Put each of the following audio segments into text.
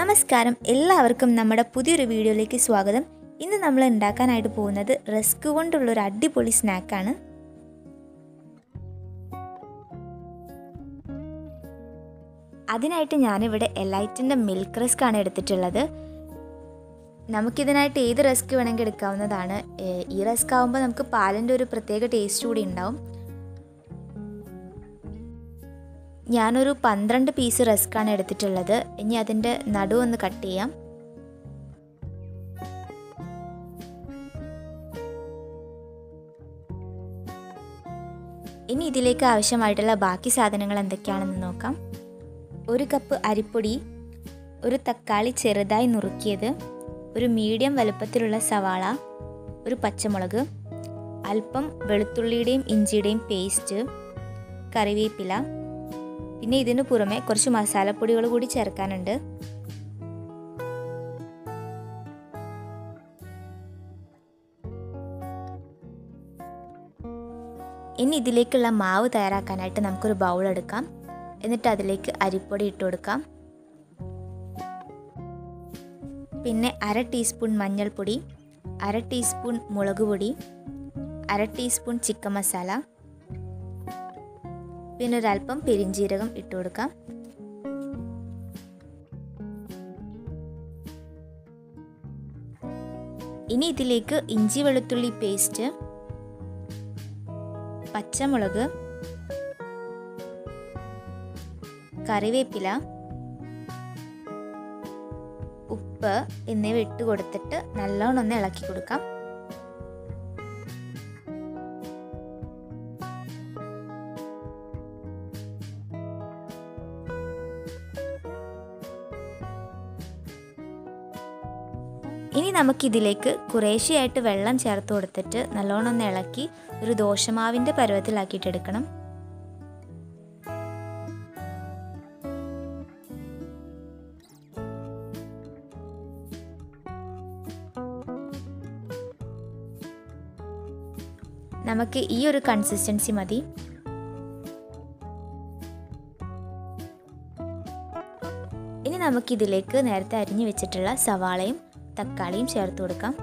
നമസ്കാരം എല്ലാവർക്കും നമ്മുടെ പുതിയൊരു വീഡിയോയിലേക്ക് സ്വാഗതം ഇന്ന് നമ്മൾ ഉണ്ടാക്കാനായിട്ട് പോകുന്നത് റസ്ക് കൊണ്ടുള്ള ഒരു അടിപൊളി സ്നാക്കാണ് അതിനായിട്ട് ഞാനിവിടെ എലൈറ്റിൻ്റെ മിൽക്ക് റസ്ക് ആണ് എടുത്തിട്ടുള്ളത് നമുക്കിതിനായിട്ട് ഏത് റസ്ക് വേണമെങ്കിൽ എടുക്കാവുന്നതാണ് ഏഹ് ഈ റസ്ക് ആകുമ്പോൾ നമുക്ക് പാലിൻ്റെ ഒരു പ്രത്യേക ടേസ്റ്റ് കൂടി ഉണ്ടാവും ഞാനൊരു പന്ത്രണ്ട് പീസ് റസ്ക്കാണ് എടുത്തിട്ടുള്ളത് ഇനി അതിൻ്റെ നടു ഒന്ന് കട്ട് ചെയ്യാം ഇനി ഇതിലേക്ക് ആവശ്യമായിട്ടുള്ള ബാക്കി സാധനങ്ങൾ എന്തൊക്കെയാണെന്ന് നോക്കാം ഒരു കപ്പ് അരിപ്പൊടി ഒരു തക്കാളി ചെറുതായി നുറുക്കിയത് ഒരു മീഡിയം വലുപ്പത്തിലുള്ള സവാള ഒരു പച്ചമുളക് അല്പം വെളുത്തുള്ളിയുടെയും ഇഞ്ചിയുടെയും പേസ്റ്റ് കറിവേപ്പില പിന്നെ ഇതിന് പുറമെ കുറച്ച് മസാലപ്പൊടികൾ കൂടി ചേർക്കാനുണ്ട് ഇനി ഇതിലേക്കുള്ള മാവ് തയ്യാറാക്കാനായിട്ട് നമുക്കൊരു ബൗൾ എടുക്കാം എന്നിട്ട് അതിലേക്ക് അരിപ്പൊടി ഇട്ട് കൊടുക്കാം പിന്നെ അര ടീസ്പൂൺ മഞ്ഞൾപ്പൊടി അര ടീസ്പൂൺ മുളക് പൊടി അര ടീസ്പൂൺ ചിക്കൻ മസാല പിന്നെ ഒരല്പം പെരിഞ്ജീരകം ഇട്ട് കൊടുക്കാം ഇനി ഇതിലേക്ക് ഇഞ്ചി വെളുത്തുള്ളി പേസ്റ്റ് പച്ചമുളക് കറിവേപ്പില ഉപ്പ് എന്നിവ ഇട്ട് കൊടുത്തിട്ട് നല്ലോണം ഒന്ന് ഇളക്കി കൊടുക്കാം ഇനി നമുക്കിതിലേക്ക് കുറേശ്ശെയായിട്ട് വെള്ളം ചേർത്ത് കൊടുത്തിട്ട് നല്ലോണം ഒന്ന് ഇളക്കി ഒരു ദോശമാവിൻ്റെ പരുവത്തിലാക്കിയിട്ടെടുക്കണം നമുക്ക് ഈ ഒരു കൺസിസ്റ്റൻസി മതി ഇനി നമുക്കിതിലേക്ക് നേരത്തെ അരിഞ്ഞു വെച്ചിട്ടുള്ള സവാളയും തക്കാളിയും ചേർത്ത് കൊടുക്കാം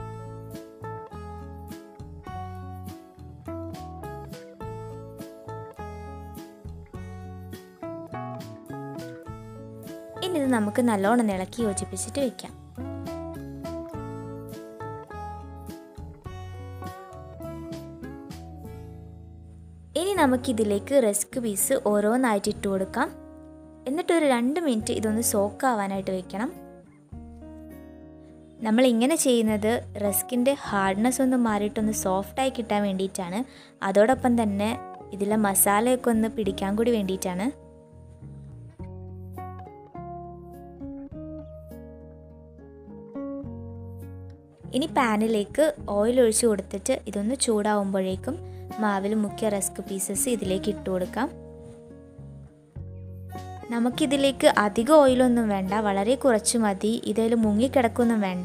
ഇനി ഇത് നമുക്ക് നല്ലോണം ഇളക്കി യോജിപ്പിച്ചിട്ട് വെക്കാം ഇനി നമുക്കിതിലേക്ക് റസ്ക് പീസ് ഓരോന്നായിട്ട് ഇട്ട് കൊടുക്കാം എന്നിട്ട് ഒരു രണ്ട് മിനിറ്റ് ഇതൊന്ന് സോക്ക് ആവാനായിട്ട് വെക്കണം നമ്മൾ ഇങ്ങനെ ചെയ്യുന്നത് റസ്കിൻ്റെ ഹാർഡ്നെസ് ഒന്ന് മാറിയിട്ടൊന്ന് സോഫ്റ്റായി കിട്ടാൻ വേണ്ടിയിട്ടാണ് അതോടൊപ്പം തന്നെ ഇതിലെ മസാലയൊക്കെ ഒന്ന് പിടിക്കാൻ കൂടി വേണ്ടിയിട്ടാണ് ഇനി പാനിലേക്ക് ഓയിൽ ഒഴിച്ച് കൊടുത്തിട്ട് ഇതൊന്ന് ചൂടാവുമ്പോഴേക്കും മാവിൽ മുക്കിയ റസ്ക് പീസസ് ഇതിലേക്ക് ഇട്ട് കൊടുക്കാം നമുക്കിതിലേക്ക് അധികം ഓയിലൊന്നും വേണ്ട വളരെ കുറച്ച് മതി ഇതിൽ മുങ്ങിക്കിടക്കൊന്നും വേണ്ട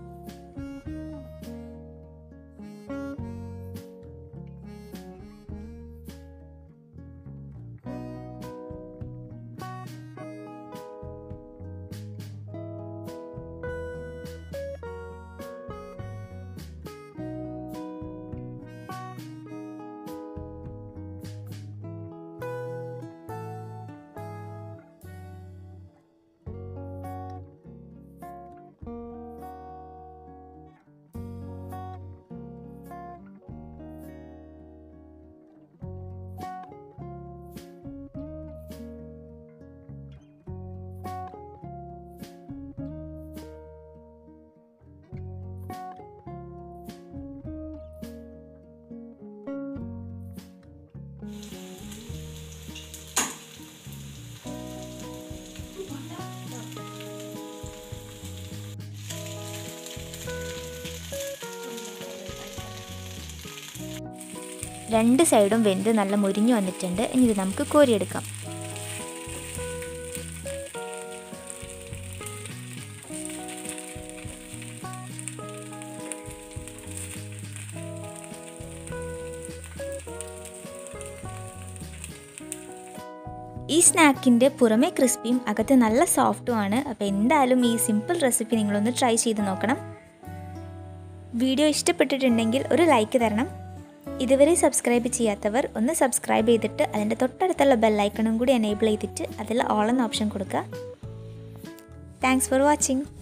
രണ്ട് സൈഡും വെന്ത് നല്ല മുരിഞ്ഞു വന്നിട്ടുണ്ട് ഇനി ഇത് നമുക്ക് കോരിയെടുക്കാം ഈ സ്നാക്കിൻ്റെ പുറമെ ക്രിസ്പിയും അകത്ത് നല്ല സോഫ്റ്റുമാണ് അപ്പോൾ എന്തായാലും ഈ സിമ്പിൾ റെസിപ്പി നിങ്ങളൊന്ന് ട്രൈ ചെയ്ത് നോക്കണം വീഡിയോ ഇഷ്ടപ്പെട്ടിട്ടുണ്ടെങ്കിൽ ഒരു ലൈക്ക് തരണം ഇതുവരെ സബ്സ്ക്രൈബ് ചെയ്യാത്തവർ ഒന്ന് സബ്സ്ക്രൈബ് ചെയ്തിട്ട് അതിൻ്റെ തൊട്ടടുത്തുള്ള ബെല്ലൈക്കണും കൂടി എനേബിൾ ചെയ്തിട്ട് അതിൽ ഓൾ എന്ന ഓപ്ഷൻ കൊടുക്കുക താങ്ക്സ് ഫോർ വാച്ചിങ്